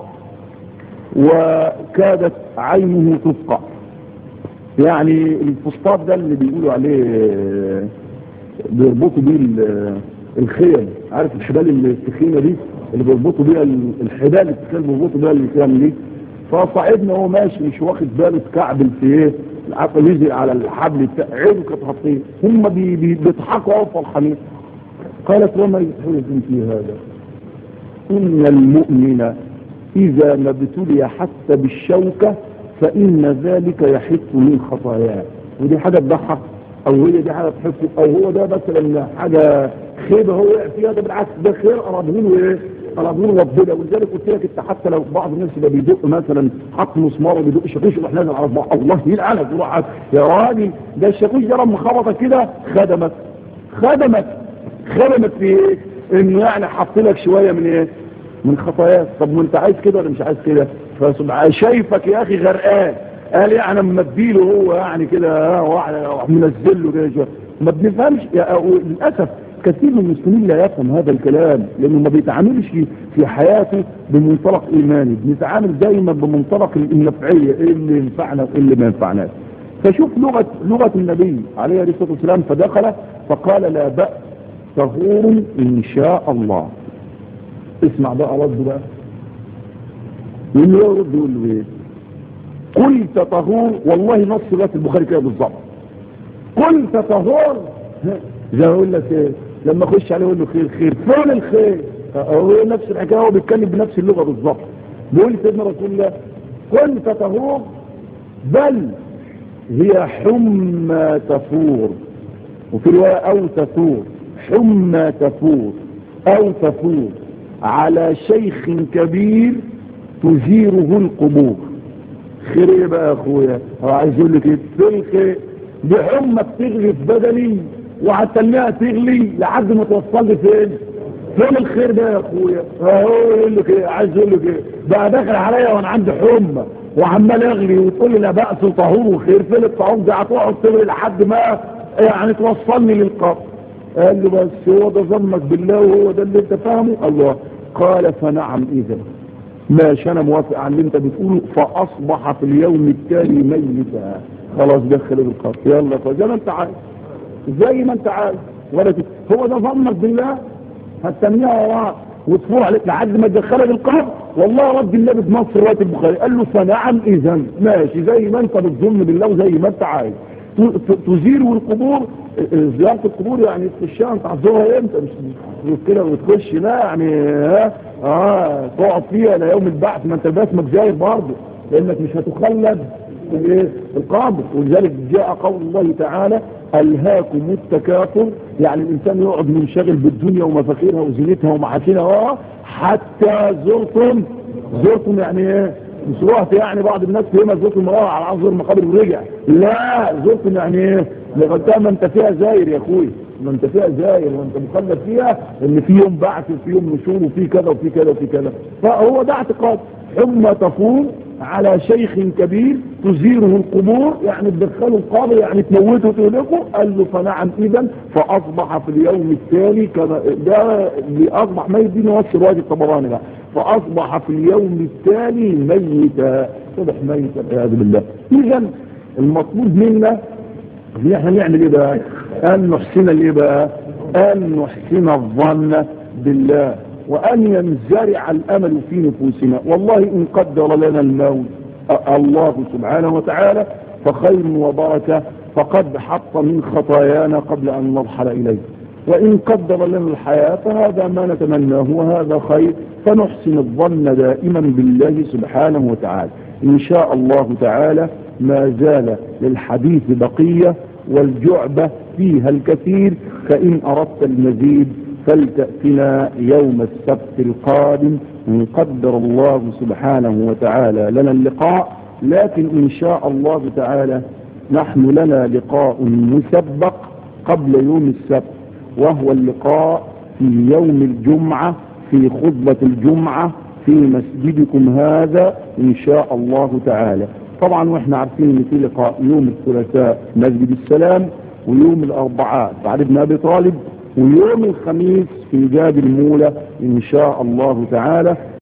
A: وكادت عينه تفقع يعني الفسطاط ده اللي بيقولوا عليه بيربطوا بيه الخيل عارف الحبال التخينه دي اللي بيربطوا بيها الحبال التخينه بيربطوا بيها الخيل دي فصاحبنا وهو ماشي مش واخد باله اتكعبل في ايه العقل نزل على الحبل بتاع عينه كانت هتطير هم بي بي بيضحكوا اهو فرحانين قالت وما يحرزن في هذا ان المؤمن اذا ما ابتلي حتى بالشوكة فان ذلك يحط من خطاياه ودي حاجة تضحك او هي دي حاجة تحفه او هو ده مثلا حاجة خيبة هو وقع فيها ده بالعكس ده خير قربه له ايه قربه له ربنا ولذلك قلت لك انت حتى لو بعض الناس اللي بيدق مثلا حط مسمار وبيدق شاكوش يروح نازل على صباع الله يلعنك يروح يا راجل ده الشاكوش ده لما خبطك كده خدمك خدمك خدمك في ايه انه يعني حط لك شويه من ايه من خطاياك طب ما انت عايز كده ولا مش عايز كده فسبحان شايفك يا اخي غرقان قال يعني اما اديله هو يعني كده منزل له كده شويه ما بنفهمش للاسف كثير من المسلمين لا يفهم هذا الكلام لانه ما بيتعاملش في حياته بمنطلق ايماني بنتعامل دايما بمنطلق النفعيه ايه اللي ينفعنا وايه اللي ما ينفعناش فشوف لغه لغه النبي عليه الصلاه والسلام فدخل فقال لا باس طهور ان شاء الله اسمع بقى رد بقى يقول له يرد يقول له ايه قلت طهور والله نص روايه البخاري كده بالظبط قلت طهور زي ما اقول لك ايه لما اخش عليه اقول له خير خير فين الخير هو نفس الحكايه هو بيتكلم بنفس اللغه بالظبط بيقول سيدنا رسول الله قلت طهور بل هي حمى تفور وفي روايه او تفور حمى تفور او تفور على شيخ كبير تزيره القبور خير ايه بقى يا اخويا هو عايز يقول لك ايه الخير دي حمى بتغلي في بدني وهتنيها تغلي لحد ما توصل لي فين فين الخير ده يا اخويا اهو يقول لك ايه عايز يقول لك ايه بقى داخل عليا وانا عندي حمى وعمال اغلي وتقول لي لا باس وطهور وخير فين الطعام ده هتقعد تغلي لحد ما يعني توصلني للقبر قال له بس هو ده ظنك بالله وهو ده اللي انت فاهمه الله قال فنعم اذا ماشي انا موافق على اللي انت بتقوله فاصبح في اليوم التالي ميتا خلاص دخل القبر يلا زي ما انت عايز زي ما انت عايز ولا تت... هو ده ظنك بالله هتسميها وراه وتفور عليك لحد ما تدخلك القبر والله رد النبي بنص روايه البخاري قال له فنعم اذا ماشي زي ما انت بتظن بالله وزي ما انت عايز تزير القبور زيارة القبور يعني تخشها انت عزوها امتى مش كده وتخش لا يعني ها اه تقعد فيها ليوم البعث ما انت باسمك زاير برضه لانك مش هتخلد في القبر ولذلك جاء قول الله تعالى الهاكم التكاثر يعني الانسان يقعد منشغل بالدنيا ومفاخيرها وزينتها ومحاسنها حتى زرتم زرتم يعني ايه مش رحت يعني بعض الناس فيما زرت المراه على عصر المقابر ورجع لا زرت يعني ايه لغايه ما انت فيها زاير يا اخوي ما انت فيها زاير وانت مخلد فيها ان في يوم بعث وفي يوم نشور وفي كذا وفي كذا وفي كذا فهو ده اعتقاد حمى تفور على شيخ كبير تزيره القبور يعني تدخله القبر يعني تموته وتهلكه قال له فنعم اذا فاصبح في اليوم التالي كما ده اللي اصبح ميت دي نوصل روايه الطبراني بقى فاصبح في اليوم التالي ميتا صبح ميتا والعياذ بالله اذا المطلوب منا ان احنا نعمل ايه بقى ان نحسن الايه بقى ان نحسن الظن بالله وأن ينزرع الأمل في نفوسنا والله إن قدر لنا الموت الله سبحانه وتعالى فخير وبركة فقد حط من خطايانا قبل أن نرحل إليه وإن قدر لنا الحياة فهذا ما نتمناه وهذا خير فنحسن الظن دائما بالله سبحانه وتعالى إن شاء الله تعالى ما زال للحديث بقية والجعبة فيها الكثير فإن أردت المزيد فلتأتنا يوم السبت القادم إن قدر الله سبحانه وتعالى لنا اللقاء لكن إن شاء الله تعالى نحن لنا لقاء مسبق قبل يوم السبت وهو اللقاء في يوم الجمعة في خطبة الجمعة في مسجدكم هذا إن شاء الله تعالى طبعا واحنا عارفين ان في لقاء يوم الثلاثاء مسجد السلام ويوم الاربعاء بعد ابن ابي طالب ويوم الخميس في جاب المولى ان شاء الله تعالى